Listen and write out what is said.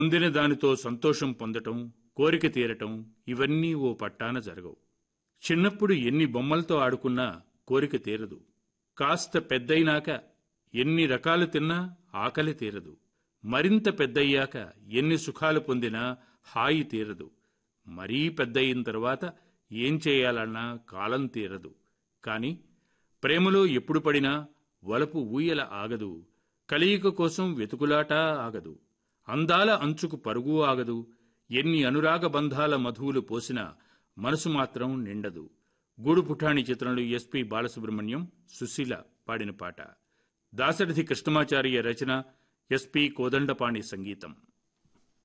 పొందిన దానితో సంతోషం పొందటం కోరిక తీరటం ఇవన్నీ ఓ పట్టాన జరగవు చిన్నప్పుడు ఎన్ని బొమ్మలతో ఆడుకున్నా కోరిక తీరదు కాస్త పెద్దయినాక ఎన్ని రకాలు తిన్నా ఆకలి తీరదు మరింత పెద్దయ్యాక ఎన్ని సుఖాలు పొందినా హాయి తీరదు మరీ పెద్దయిన తర్వాత ఏం చేయాలన్నా కాలం తీరదు కాని ప్రేమలో ఎప్పుడు పడినా వలపు ఊయల ఆగదు కలయిక కోసం వెతుకులాట ఆగదు అందాల అంచుకు పరుగు ఆగదు ఎన్ని అనురాగ బంధాల మధువులు పోసినా మనసు మాత్రం నిండదు గూడు పుఠాణి చిత్రంలో ఎస్పి బాలసుబ్రహ్మణ్యం సుశీల పాడిన పాట దాశరథి కృష్ణమాచార్య రచన ఎస్పి కోదండపాణి సంగీతం